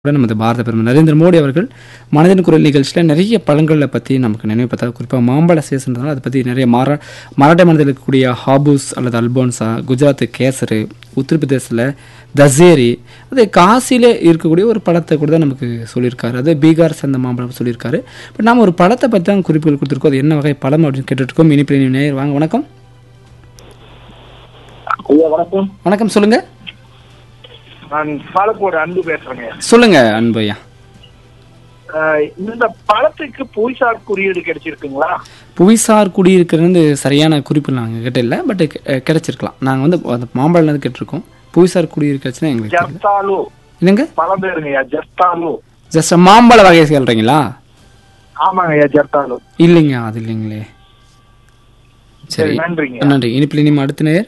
கூட நமது பாரத பிரதமர் நரேந்திர மோடி அவர்கள் மனதின் குரல் நிகழ்ச்சியில் நிறைய பழங்களை பற்றி நமக்கு நினைவுபடுத்தார் குறிப்பாக மாம்பழ சீசன்றதுனால அதை பற்றி நிறைய மாரா மராட்டிய மாநிலத்தில் இருக்கக்கூடிய ஹாபூஸ் அல்லது அல்போன்சா குஜராத் கேசரு உத்தரப்பிரதேசில் தசேரி அது காசியில் இருக்கக்கூடிய ஒரு பழத்தை கூட தான் நமக்கு சொல்லியிருக்காரு அது பீகார் சேர்ந்த மாம்பழம் சொல்லியிருக்காரு பட் நாம் ஒரு பழத்தை பற்றி தான் குறிப்புகள் கொடுத்துருக்கோம் அது என்ன வகை பழம் அப்படின்னு கேட்டுட்ருக்கோம் இனிப்பு நேயர் வாங்க வணக்கம் ஐயா வணக்கம் வணக்கம் சொல்லுங்கள் நான் பாலக்கோடு அன்பு பேசுறேங்க சொல்லுங்கள் அன்பையா அஹ் இந்த பழத்துக்கு புவிசார் குறியீடு கிடைச்சிருக்குங்களா புவிசார் குடியிருக்கிறது சரியான குறிப்பு நாங்கள் கிட்ட இல்லை பட் கிடைச்சிருக்கலாம் நாங்கள் வந்து அந்த மாம்பழம் கேட்டிருக்கோம் புவிசார் குடியிருக்கிறச்சுன்னா எங்களுக்கு தெரியல ஜர்தாலு என்னங்க பழம் பேருங்கய்யா ஜர்தாலு ஜஸ்ட் மாம்பழ வகையை சொல்கிறீங்களா ஆமாங்க ஐயா ஜர்தாலு இல்லைங்க அது இல்லைங்களே சரி சரி, நன்றிங்க. நன்றி இனிப்பில் இனிமே அடுத்த நேர்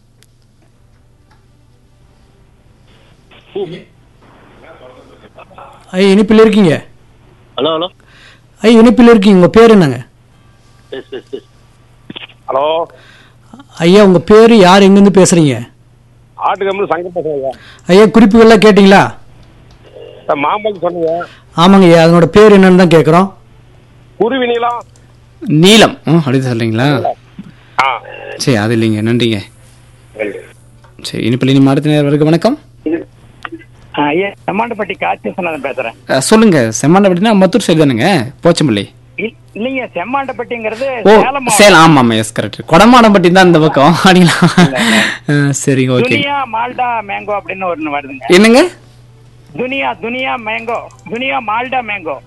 ஐ இனிப்பில் இருக்கீங்க ஹலோ ஹலோ ஐ இனிப்பில் இருக்கீங்க உங்கள் பேர் என்னங்க எஸ் எஸ் எஸ் ஹலோ ஐயா உங்கள் பேர் யார் எங்கேருந்து பேசுகிறீங்க ஆட்டு கம்பெனி சங்கம் பேசுறேங்க ஐயா குறிப்புகள்லாம் கேட்டிங்களா சார் மாம்பழம் சொன்னீங்க ஆமாங்க ஐயா அதனோட பேர் என்னன்னு தான் கேட்குறோம் குருவி நீளம் நீலம் ம் அப்படி சொல்கிறீங்களா ஆ சரி அது இல்லைங்க நன்றிங்க சரி இனிப்பில் இனிமே அடுத்த நேர் வரைக்கும் வணக்கம் ஐயா செம்மாண்டப்பட்டி காட்சி சொன்னதான் பேசுறேன் அஹ், சொல்லுங்க செம்மாண்ட அப்படின்னா மத்தூர் சைடு தானுங்க போச்சம்பள்ளி இல்- இல்லைங்க செம்மாண்டப்பட்டிங்கிறது ஓ சேலம் மாவட்டம். சேலம் ஆமாம் ஆமாம் எஸ் கரெக்ட் கொடமாடம்பட்டி தான் இந்த பக்கம் அப்படிங்களா அஹ், சரிங்க ஓகே துனியா மால்டா மேங்கோ அப்படின்னு ஒண்ணு வருதுங்க என்னங்க துனியா துனியா மேங்கோ துனியா மால்டா மேங்கோ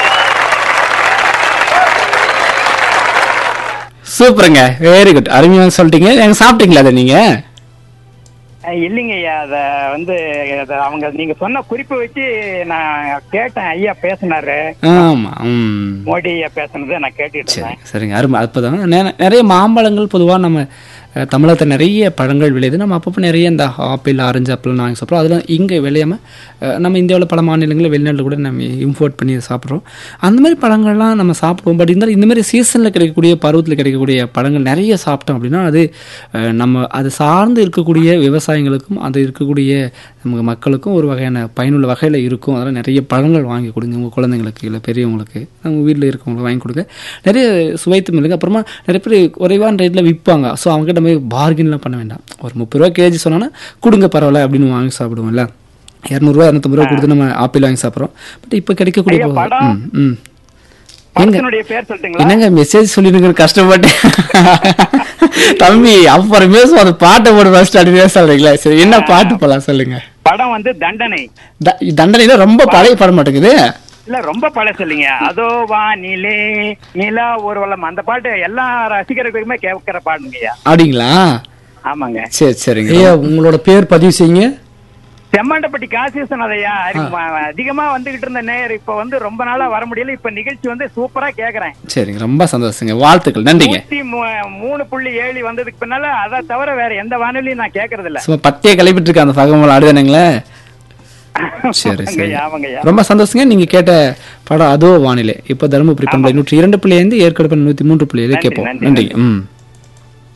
சூப்பருங்க வெரி குட் அருமையாக சொல்லிட்டீங்க எங்க சாப்பிட்டீங்களா அதை நீங்க அஹ் இல்லைங்க ஐயா அத வந்து அத அவங்க நீங்க சொன்ன குறிப்பு வச்சு நான் கேட்டேன் ஐயா பேசினாரு ஆமா ம் மோடி ஐயா பேசுனது நான் கேட்டுட்டு சரி இருந்தேன் சரிங்க அருமை அற்புதம் நெ- நிறைய மாம்பழங்கள் பொதுவாக நம்ம அஹ், தமிழகத்துல நிறைய பழங்கள் விளையுது நம்ம அப்பப்போ நிறைய இந்த ஆப்பிள் ஆரஞ்சு ஆப்பிள் வாங்கி சாப்பிட்றோம் அதெல்லாம் இங்கே விளையாமல் நம்ம இந்தியாவில் பல மாநிலங்களில் வெளிநாட்டில் கூட நம்ம இம்போர்ட் பண்ணி சாப்பிட்றோம் அந்த மாதிரி பழங்கள்லாம் நம்ம சாப்பிடுவோம் பட் இருந்தாலும் இந்த மாதிரி சீசனில் கிடைக்கக்கூடிய பருவத்தில் கிடைக்கக்கூடிய பழங்கள் நிறைய சாப்பிட்டோம் அப்படின்னா அது அஹ், நம்ம அது சார்ந்து இருக்கக்கூடிய விவசாயிகளுக்கும் அது இருக்கக்கூடிய நமக்கு மக்களுக்கும் ஒரு வகையான பயனுள்ள வகையில் இருக்கும் அதெல்லாம் நிறைய பழங்கள் வாங்கி கொடுங்க உங்கள் குழந்தைங்களுக்கு இல்லை பெரியவங்களுக்கு நம்ம வீட்டில் இருக்கவங்களுக்கு வாங்கி கொடுங்க நிறைய சுவைத்து மில்லுங்க அப்புறமா நிறைய பேர் குறைவான ரேட்டில் விற்பாங்க ஸோ அவங்ககிட்ட போய் பார்கின்லாம் பண்ண வேண்டாம் ஒரு முப்பது ரூபா கேஜி சொன்னோன்னா கொடுங்க பரவாயில்ல அப்படின்னு வாங்கி சாப்பிடுவோம்ல இரநூறுவா இரநூத்தம்பது ரூபா கொடுத்து நம்ம ஆப்பிள் வாங்கி சாப்பிட்றோம் பட் இப்போ கிடைக்கக்கூடிய ஐயா, போ- படம்? ம் ம் எங்க படத்தினுடைய பேர் சொல்லிட்டுங்களா என்னங்க மெசேஜ் சொல்லிடுங்க கஷ்டப்பட்டு தம்பி அப்புறம் பேசுவோம் அந்த பாட்டை போட்டு ஃபர்ஸ்ட் அப்படி சொல்றீங்களா சரி என்ன பாட்டு போலாம் சொல்லுங்க படம் வந்து தண்டனை த- தண்டனையில ரொம்ப பழைய படம் மாட்டேங்குது இல்ல ரொம்ப பழசு இல்லைங்க அதோ வானிலே நிலா ஊர்வலம் அந்த பாட்டு எல்லா ரசிகர்களுக்குமே கேட்கிற பாடுங்கய்யா அப்படிங்களா ஆமாங்க சரி சரிங்க ஐயா உங்களோட பேர் பதிவு செய்யுங்க செம்மாண்டப்பட்டி காசிசன் அதையா அதிகமா வந்துகிட்டு இருந்த நேயர் இப்ப வந்து ரொம்ப நாளா வர முடியல இப்ப நிகழ்ச்சி வந்து சூப்பரா கேக்குறேன் சரிங்க ரொம்ப சந்தோஷங்க வாழ்த்துக்கள் நன்றிங்க நூத்தி மூ- மூணு புள்ளி ஏழு வந்ததுக்கு பின்னால அதை தவிர வேற எந்த வானொலியும் நான் கேக்குறது இல்ல சும்மா பத்தையே கிளப்பிட்டு இருக்க அந்த பகமல் ஆடுதானுங்களே சரி சரி ஆமாங்கய்யா, ஆமாங்கய்யா. ரொம்ப சந்தோஷங்க நீங்க கேட்ட படம் அதோ வானிலை இப்போ தருமபுரி பண்பலை நூற்றி இரண்டு புள்ளி ஐந்து ஏற்கனவே நூற்றி மூன்று புள்ளி ஏழு நன்றி, கேட்போம் நன்றி, நன்றிங்க ம்